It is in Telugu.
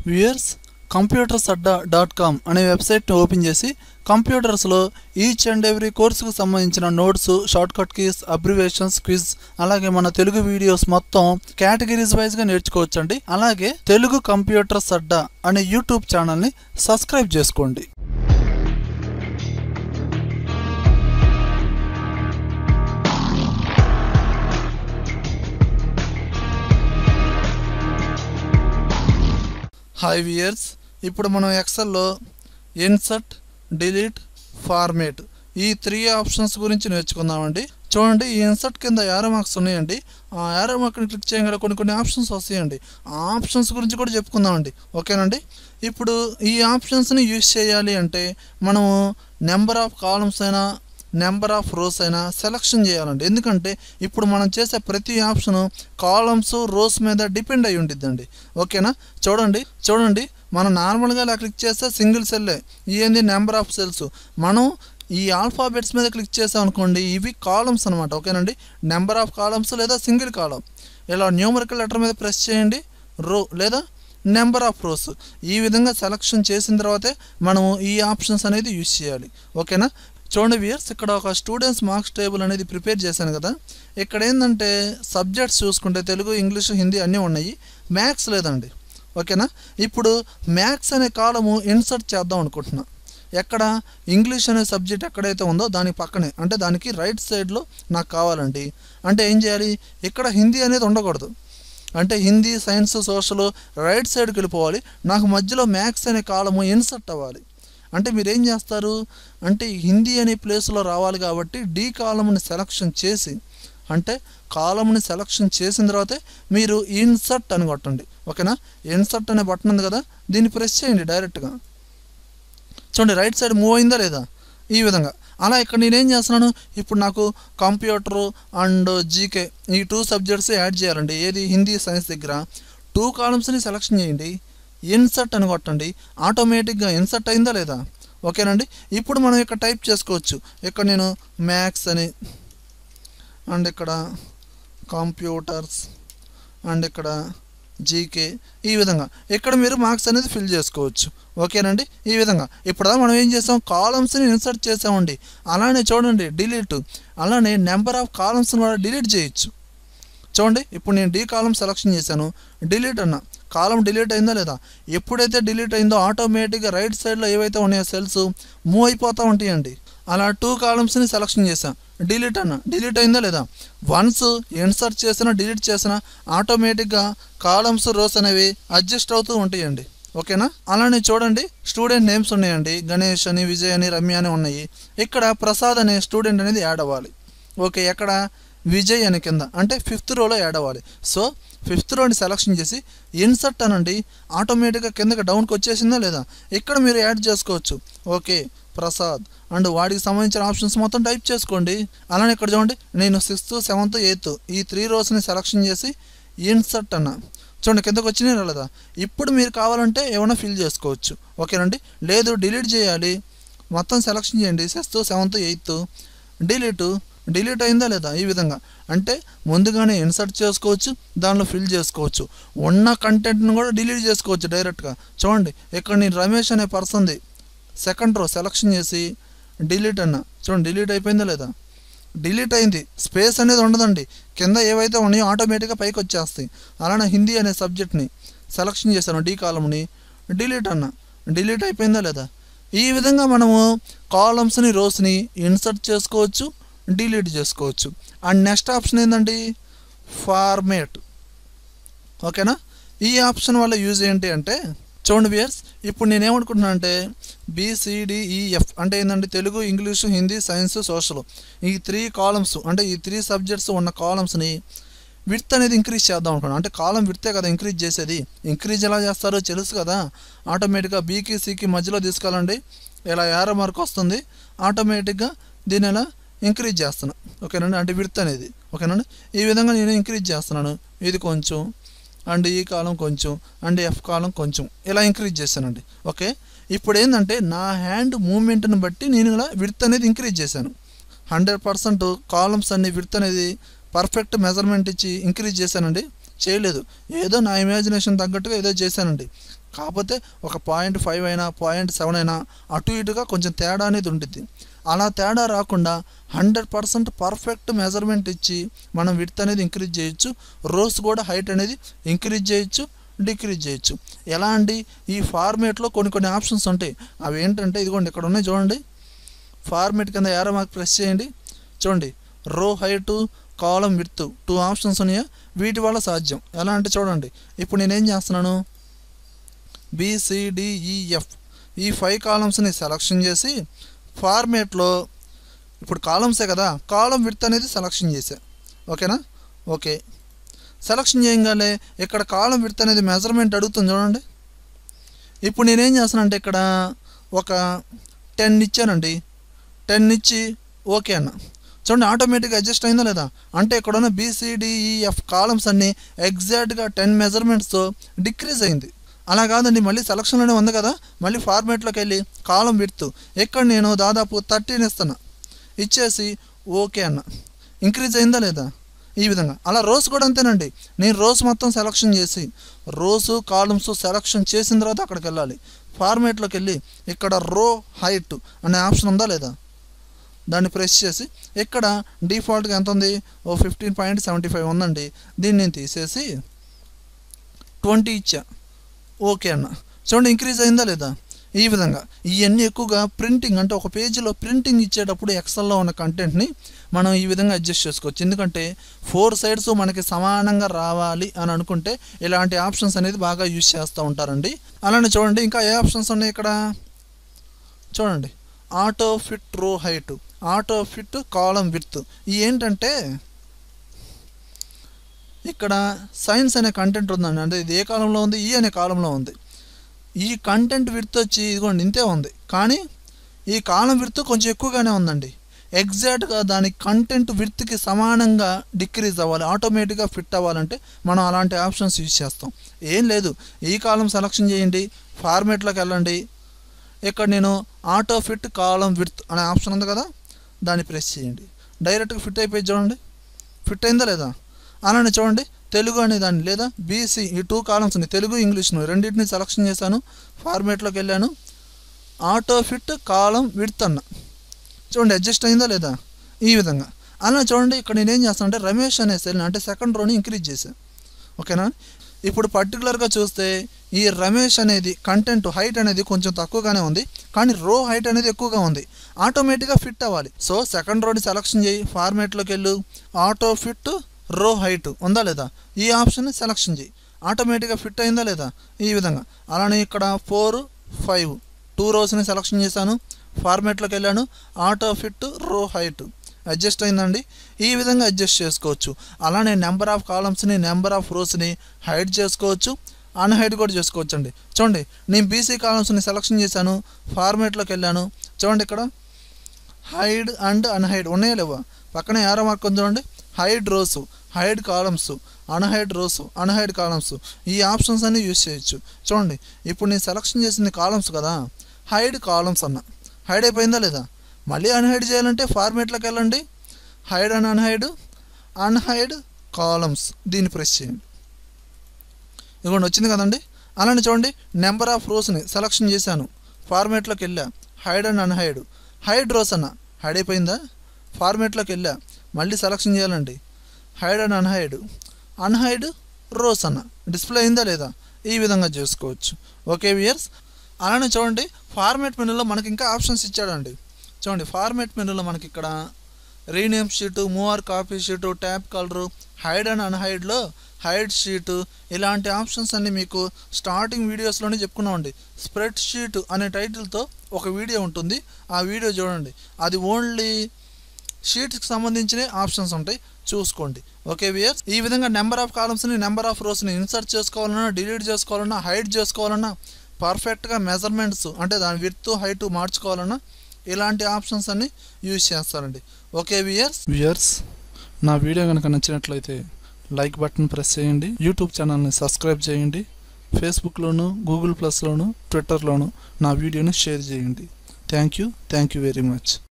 viewers computers adda dot com అనే వెబ్సైట్ని ఓపెన్ చేసి కంప్యూటర్స్లో ఈచ్ అండ్ ఎవ్రీ కోర్సుకు సంబంధించిన notes shortcut keys abbreviations quiz అలాగే మన తెలుగు వీడియోస్ మొత్తం కేటగిరీస్ వైజ్గా నేర్చుకోవచ్చండి అలాగే తెలుగు కంప్యూటర్స్ అడ్డా అనే యూట్యూబ్ ఛానల్ని సబ్స్క్రైబ్ చేసుకోండి హాయ్ వియర్స్ ఇప్పుడు మనం ఎక్సెల్లో ఇన్సర్ట్ డిలీట్ ఫార్మేట్ ఈ త్రీ ఆప్షన్స్ గురించి నేర్చుకుందామండి చూడండి ఈ ఇన్సర్ట్ కింద యారో మార్క్స్ ఉన్నాయండి ఆ యారో మార్క్ని క్లిక్ చేయగానే కొన్ని కొన్ని ఆప్షన్స్ వస్తాయండి ఆ ఆప్షన్స్ గురించి కూడా చెప్పుకుందామండి ఓకేనండి ఇప్పుడు ఈ ఆప్షన్స్ని యూజ్ చేయాలి అంటే మనము నెంబర్ ఆఫ్ కాలమ్స్ అయినా నెంబర్ ఆఫ్ రోస్ అయినా సెలక్షన్ చేయాలండి ఎందుకంటే ఇప్పుడు మనం చేసే ప్రతి ఆప్షను కాలమ్స్ రోస్ మీద డిపెండ్ అయి ఉంటుందండి ఓకేనా చూడండి చూడండి మనం నార్మల్గా ఇలా క్లిక్ చేస్తే సింగిల్ సెల్లే ఏంది నెంబర్ ఆఫ్ సెల్స్ మనం ఈ ఆల్ఫాబెట్స్ మీద క్లిక్ చేసాం అనుకోండి ఇవి కాలమ్స్ అనమాట ఓకేనండి నెంబర్ ఆఫ్ కాలమ్స్ లేదా సింగిల్ కాలం ఇలా న్యూమరికల్ లెటర్ మీద ప్రెస్ చేయండి రో లేదా నెంబర్ ఆఫ్ రోస్ ఈ విధంగా సెలక్షన్ చేసిన తర్వాతే మనము ఈ ఆప్షన్స్ అనేది యూజ్ చేయాలి ఓకేనా చూడండి వియర్స్ ఇక్కడ ఒక స్టూడెంట్స్ మార్క్స్ టేబుల్ అనేది ప్రిపేర్ చేశాను కదా ఇక్కడ ఏంటంటే సబ్జెక్ట్స్ చూసుకుంటే తెలుగు ఇంగ్లీష్ హిందీ అన్నీ ఉన్నాయి మ్యాథ్స్ లేదండి ఓకేనా ఇప్పుడు మ్యాథ్స్ అనే కాలము ఇన్సర్ట్ చేద్దాం అనుకుంటున్నా ఎక్కడ ఇంగ్లీష్ అనే సబ్జెక్ట్ ఎక్కడైతే ఉందో దాని పక్కనే అంటే దానికి రైట్ సైడ్లో నాకు కావాలండి అంటే ఏం చేయాలి ఇక్కడ హిందీ అనేది ఉండకూడదు అంటే హిందీ సైన్స్ సోషల్ రైట్ సైడ్కి వెళ్ళిపోవాలి నాకు మధ్యలో మ్యాథ్స్ అనే కాలము ఇన్సర్ట్ అవ్వాలి అంటే మీరు ఏం చేస్తారు అంటే హిందీ అనే ప్లేస్లో రావాలి కాబట్టి డి కాలమ్ని సెలక్షన్ చేసి అంటే కాలమ్ని సెలక్షన్ చేసిన తర్వాతే మీరు ఇన్సర్ట్ అని కొట్టండి ఓకేనా ఇన్సర్ట్ అనే బటన్ ఉంది కదా దీన్ని ప్రెస్ చేయండి డైరెక్ట్గా చూడండి రైట్ సైడ్ మూవ్ అయిందా లేదా ఈ విధంగా అలా ఇక్కడ నేనేం చేస్తున్నాను ఇప్పుడు నాకు కంప్యూటరు అండ్ జీకే ఈ టూ సబ్జెక్ట్స్ యాడ్ చేయాలండి ఏది హిందీ సైన్స్ దగ్గర టూ కాలమ్స్ని సెలక్షన్ చేయండి ఇన్సర్ట్ అని కొట్టండి ఆటోమేటిక్గా ఇన్సర్ట్ అయిందా లేదా ఓకేనండి ఇప్పుడు మనం ఇక్కడ టైప్ చేసుకోవచ్చు ఇక్కడ నేను మ్యాథ్స్ అని అండ్ ఇక్కడ కంప్యూటర్స్ అండ్ ఇక్కడ జీకే ఈ విధంగా ఇక్కడ మీరు మార్క్స్ అనేది ఫిల్ చేసుకోవచ్చు ఓకేనండి ఈ విధంగా ఇప్పుడు మనం ఏం చేసాం కాలమ్స్ని ఇన్సర్ట్ చేసామండి అలానే చూడండి డిలీట్ అలానే నెంబర్ ఆఫ్ కాలమ్స్ని కూడా డిలీట్ చేయొచ్చు చూడండి ఇప్పుడు నేను డి కాలం సెలక్షన్ చేశాను డిలీట్ అన్న కాలం డిలీట్ అయిందా లేదా ఎప్పుడైతే డిలీట్ అయిందో ఆటోమేటిక్గా రైట్ సైడ్లో ఏవైతే ఉన్నాయో సెల్స్ మూవ్ అయిపోతూ ఉంటాయండి అలా టూ కాలమ్స్ని సెలక్షన్ చేశాను డిలీట్ అన్న డిలీట్ అయిందా లేదా వన్స్ ఇన్సర్ట్ చేసినా డిలీట్ చేసినా ఆటోమేటిక్గా కాలమ్స్ రోస్ అనేవి అడ్జస్ట్ అవుతూ ఉంటాయండి ఓకేనా అలానే చూడండి స్టూడెంట్ నేమ్స్ ఉన్నాయండి గణేష్ అని విజయ్ అని రమ్య అని ఉన్నాయి ఇక్కడ ప్రసాద్ అనే స్టూడెంట్ అనేది యాడ్ అవ్వాలి ఓకే ఎక్కడ విజయ్ అని కింద అంటే ఫిఫ్త్ రోలో యాడ్ అవ్వాలి సో ఫిఫ్త్ రోని సెలక్షన్ చేసి ఇన్సర్ట్ అనండి ఆటోమేటిక్గా కిందకి డౌన్కి వచ్చేసిందా లేదా ఇక్కడ మీరు యాడ్ చేసుకోవచ్చు ఓకే ప్రసాద్ అండ్ వాడికి సంబంధించిన ఆప్షన్స్ మొత్తం టైప్ చేసుకోండి అలానే ఇక్కడ చూడండి నేను సిక్స్త్ సెవెంత్ ఎయిత్ ఈ త్రీ రోస్ని సెలక్షన్ చేసి ఇన్సర్ట్ అన్న చూడండి కిందకు వచ్చినాయి రాలేదా ఇప్పుడు మీరు కావాలంటే ఏమైనా ఫిల్ చేసుకోవచ్చు ఓకేనండి లేదు డిలీట్ చేయాలి మొత్తం సెలక్షన్ చేయండి sixth seventh eighth delete delete అయిందా లేదా ఈ విధంగా అంటే ముందుగానే ఇన్సర్ట్ చేసుకోవచ్చు దానిలో ఫిల్ చేసుకోవచ్చు ఉన్న కంటెంట్ని కూడా డిలీట్ చేసుకోవచ్చు డైరెక్ట్గా చూడండి ఇక్కడ నేను రమేష్ అనే పర్సన్ది సెకండ్ రో సెలక్షన్ చేసి డిలీట్ అన్న చూడండి డిలీట్ అయిపోయిందా లేదా డిలీట్ అయింది స్పేస్ అనేది ఉండదండి కింద ఏవైతే ఉన్నాయో ఆటోమేటిక్గా పైకి వచ్చేస్తాయి అలానే హిందీ అనే సబ్జెక్ట్ని సెలక్షన్ చేశాను డీ కాలంని డిలీట్ అన్న డిలీట్ అయిపోయిందా లేదా ఈ విధంగా మనము కాలమ్స్ని రోస్ని ఇన్సర్ట్ చేసుకోవచ్చు డిలీట్ చేసుకోవచ్చు అండ్ నెక్స్ట్ ఆప్షన్ ఏంటండి ఫార్మేట్ ఓకేనా ఈ ఆప్షన్ వల్ల యూజ్ ఏంటి అంటే చూడండి వియర్స్ ఇప్పుడు నేను ఏమనుకుంటున్నాను అంటే బీసీడిఈఎఫ్ అంటే ఏంటంటే Telugu English Hindi science social ఈ త్రీ కాలమ్స్ అంటే ఈ త్రీ సబ్జెక్ట్స్ ఉన్న కాలమ్స్ని విడ్త్ అనేది ఇంక్రీజ్ చేద్దాం అనుకున్నాను అంటే కాలం విడితే కదా ఇంక్రీజ్ చేసేది ఇంక్రీజ్ ఎలా చేస్తారో తెలుసు కదా ఆటోమేటిక్గా బీకి సికి మధ్యలో తీసుకెళ్ళండి ఇలా యారో మార్క్ వస్తుంది ఆటోమేటిక్గా దీని ఇలా ఇంక్రీజ్ చేస్తున్నా ఓకేనండి అంటే విడ్త్ అనేది ఓకేనండి ఈ విధంగా నేను ఇంక్రీజ్ చేస్తున్నాను ఇది కొంచెం అండ్ ఈ కాలం కొంచెం అండ్ ఎఫ్ కాలం కొంచెం ఇలా ఇంక్రీజ్ చేశానండి ఓకే ఇప్పుడు ఏంటంటే నా హ్యాండ్ మూమెంట్ని బట్టి నేను ఇలా విడ్త్ అనేది ఇంక్రీజ్ చేశాను హండ్రెడ్ పర్సెంట్ కాలమ్స్ అన్ని విడ్త్ అనేది పర్ఫెక్ట్ మెజర్మెంట్ ఇచ్చి ఇంక్రీజ్ చేశానండి చేయలేదు ఏదో నా ఇమాజినేషన్ తగ్గట్టుగా ఏదో చేశానండి కాకపోతే ఒక పాయింట్ ఫైవ్ అయినా పాయింట్ సెవెన్ అయినా అటు ఇటుగా కొంచెం తేడా అనేది ఉంటుంది అలా తేడా రాకుండా హండ్రెడ్ పర్సెంట్ పర్ఫెక్ట్ మెజర్మెంట్ ఇచ్చి మనం విడ్త్ అనేది ఇంక్రీజ్ చేయొచ్చు రోస్ కూడా హైట్ అనేది ఇంక్రీజ్ చేయొచ్చు డిక్రీజ్ చేయొచ్చు ఎలా అండి ఈ ఫార్మేట్లో కొన్ని కొన్ని ఆప్షన్స్ ఉంటాయి అవి ఏంటంటే ఇదిగోండి ఇక్కడ ఉన్నాయి చూడండి ఫార్మేట్ కింద ఏరో మార్క్ ప్రెస్ చేయండి చూడండి row height column width two options ఉన్నాయా వీటి వల్ల సాధ్యం ఎలా అంటే చూడండి ఇప్పుడు నేనేం చేస్తున్నాను బిసిడిఈఎఫ్ ఈ ఫైవ్ కాలమ్స్ని సెలక్షన్ చేసి ఫార్మేట్లో ఇప్పుడు కాలమ్సే కదా కాలం విడ్త్ అనేది సెలక్షన్ చేసా ఓకేనా ఓకే సెలక్షన్ చేయగానే ఇక్కడ కాలం విడ్త్ అనేది మెజర్మెంట్ అడుగుతుంది చూడండి ఇప్పుడు నేనేం చేస్తానంటే ఇక్కడ ఒక టెన్ ఇచ్చానండి టెన్ ఇచ్చి ఓకే అన్న చూడండి ఆటోమేటిక్గా అడ్జస్ట్ అయిందా లేదా అంటే ఇక్కడ ఉన్న బీసీడీఈఎఫ్ కాలమ్స్ అన్నీ ఎగ్జాక్ట్గా టెన్ మెజర్మెంట్స్తో డిక్రీజ్ అయింది అలా కాదండి మళ్ళీ సెలక్షన్లోనే ఉంది కదా మళ్ళీ ఫార్మేట్లోకి వెళ్ళి కాలం విడుతూ ఇక్కడ నేను దాదాపు థర్టీన్ ఇస్తున్నా ఇచ్చేసి ఓకే అన్న ఇంక్రీజ్ అయిందా లేదా ఈ విధంగా అలా రోస్ కూడా అంతేనండి నేను రోస్ మొత్తం సెలక్షన్ చేసి రోసు కాలమ్స్ సెలక్షన్ చేసిన తర్వాత అక్కడికి వెళ్ళాలి ఫార్మేట్లోకి వెళ్ళి ఇక్కడ రో హైట్ అనే ఆప్షన్ ఉందా లేదా దాన్ని ప్రెస్ చేసి ఇక్కడ డిఫాల్ట్గా ఎంత ఉంది ఓ ఫిఫ్టీన్ పాయింట్ సెవెంటీ ఫైవ్ ఉందండి దీన్ని నేను తీసేసి ట్వంటీ ఇచ్చా ఓకే అన్న చూడండి ఇంక్రీజ్ అయిందా లేదా ఈ విధంగా ఇవన్నీ ఎక్కువగా ప్రింటింగ్ అంటే ఒక పేజీలో ప్రింటింగ్ ఇచ్చేటప్పుడు ఎక్సెల్లో ఉన్న కంటెంట్ని మనం ఈ విధంగా అడ్జస్ట్ చేసుకోవచ్చు ఎందుకంటే ఫోర్ సైడ్స్ మనకి సమానంగా రావాలి అని అనుకుంటే ఇలాంటి ఆప్షన్స్ అనేది బాగా యూజ్ చేస్తూ ఉంటారండి అలానే చూడండి ఇంకా ఏ ఆప్షన్స్ ఉన్నాయి ఇక్కడ చూడండి auto fit row height auto fit column width ఈ ఏంటంటే ఇక్కడ సైన్స్ అనే కంటెంట్ ఉందండి అంటే ఇది ఏ కాలంలో ఉంది ఈ అనే కాలంలో ఉంది ఈ కంటెంట్ విడ్త్ వచ్చి ఇదిగోండి ఇంతే ఉంది కానీ ఈ కాలం విడ్త్ కొంచెం ఎక్కువగానే ఉందండి ఎగ్జాక్ట్గా దాని కంటెంట్ విడ్త్కి సమానంగా డిక్రీజ్ అవ్వాలి ఆటోమేటిక్గా ఫిట్ అవ్వాలంటే మనం అలాంటి ఆప్షన్స్ యూజ్ చేస్తాం ఏం లేదు ఈ కాలం సెలక్షన్ చేయండి ఫార్మేట్లోకి వెళ్ళండి ఇక్కడ నేను ఆటో ఫిట్ కాలం విడ్త్ అనే ఆప్షన్ ఉంది కదా దాన్ని ప్రెస్ చేయండి డైరెక్ట్గా ఫిట్ అయిపోయి చూడండి ఫిట్ అయిందా లేదా అలానే చూడండి తెలుగు అనే దాన్ని లేదా బీసీ ఈ టూ కాలమ్స్ ఉన్నాయి తెలుగు ఇంగ్లీష్ను రెండింటిని సెలక్షన్ చేశాను ఫార్మేట్లోకి వెళ్ళాను ఆటో ఫిట్ కాలం విడ్త్ అన్న చూడండి అడ్జస్ట్ అయిందా లేదా ఈ విధంగా అలా చూడండి ఇక్కడ నేనేం చేస్తానంటే రమేష్ అనే సెల్ని అంటే సెకండ్ రోని ఇంక్రీజ్ చేశాను ఓకేనా ఇప్పుడు పర్టికులర్గా చూస్తే ఈ రమేష్ అనేది కంటెంట్ హైట్ అనేది కొంచెం తక్కువగానే ఉంది కానీ రో హైట్ అనేది ఎక్కువగా ఉంది ఆటోమేటిక్గా ఫిట్ అవ్వాలి సో సెకండ్ రోని సెలక్షన్ చేయి ఫార్మేట్లోకి వెళ్ళు ఆటో ఫిట్ రో హైట్ ఉందా లేదా ఈ ఆప్షన్ సెలక్షన్ చేయి ఆటోమేటిక్గా ఫిట్ అయిందా లేదా ఈ విధంగా అలానే ఇక్కడ ఫోర్ ఫైవ్ టూ రోస్ని సెలక్షన్ చేశాను ఫార్మేట్లోకి వెళ్ళాను auto fit row height adjust అయిందండి ఈ విధంగా అడ్జస్ట్ చేసుకోవచ్చు అలానే నెంబర్ ఆఫ్ కాలమ్స్ని నెంబర్ ఆఫ్ రోస్ని హైడ్ చేసుకోవచ్చు అన్హైడ్ కూడా చేసుకోవచ్చు అండి చూడండి నేను బీసీ కాలమ్స్ని సెలక్షన్ చేశాను ఫార్మేట్లోకి వెళ్ళాను చూడండి ఇక్కడ హైడ్ అండ్ అన్హైడ్ ఉన్నాయా లేవా పక్కనే ఏరో మార్క్ ఉంది చూడండి hide rows hide columns unhide rows unhide columns ఈ ఆప్షన్స్ అన్ని యూస్ చేయొచ్చు చూడండి ఇప్పుడు నేను సెలక్షన్ చేసింది కాలమ్స్ కదా హైడ్ కాలమ్స్ అన్న హైడ్ అయిపోయిందా లేదా మళ్ళీ అన్హైడ్ చేయాలంటే ఫార్మేట్లోకి వెళ్ళండి hide and unhide unhide columns దీన్ని ప్రెస్ చేయండి ఇదిగోండి వచ్చింది కదండి అలానే చూడండి నెంబర్ ఆఫ్ రోస్ని సెలక్షన్ చేశాను ఫార్మేట్లోకి వెళ్ళా hide and unhide hide rows అన్న హైడ్ అయిపోయిందా ఫార్మేట్లోకి వెళ్ళా మళ్ళీ సెలక్షన్ చేయాలండి hide and unhide unhide rows అన్న డిస్ప్లే అయిందా లేదా ఈ విధంగా చేసుకోవచ్చు ఓకే వియర్స్ అలానే చూడండి ఫార్మేట్ మెనూలో మనకి ఇంకా ఆప్షన్స్ ఇచ్చాడండి చూడండి ఫార్మేట్ మెనూలో మనకి ఇక్కడ rename sheet move or copy sheet tab colour hide and అన్హైడ్లో హైడ్ షీటు ఇలాంటి ఆప్షన్స్ అన్ని మీకు స్టార్టింగ్ వీడియోస్లోనే చెప్పుకున్నామండి స్ప్రెడ్ షీట్ అనే టైటిల్తో ఒక వీడియో ఉంటుంది ఆ వీడియో చూడండి అది ఓన్లీ షీట్స్కి సంబంధించిన ఆప్షన్స్ ఉంటాయి చూసుకోండి ఓకే వియర్స్ ఈ విధంగా నెంబర్ ఆఫ్ కాలమ్స్ని నెంబర్ ఆఫ్ రోస్ని ఇన్సర్ట్ చేసుకోవాలన్నా డిలీట్ చేసుకోవాలన్నా హైడ్ చేసుకోవాలన్నా పర్ఫెక్ట్గా మెజర్మెంట్స్ అంటే దాని విత్ హైట్ మార్చుకోవాలన్నా ఇలాంటి ఆప్షన్స్ అన్ని యూజ్ చేస్తారండి ఓకే వియర్స్ వియర్స్ నా వీడియో కనుక నచ్చినట్లయితే లైక్ బటన్ ప్రెస్ చేయండి యూట్యూబ్ ఛానల్ని సబ్స్క్రైబ్ చేయండి ఫేస్బుక్లోను గూగుల్ ప్లస్లోను ట్విట్టర్లోను నా వీడియోని షేర్ చేయండి thank you thank you very much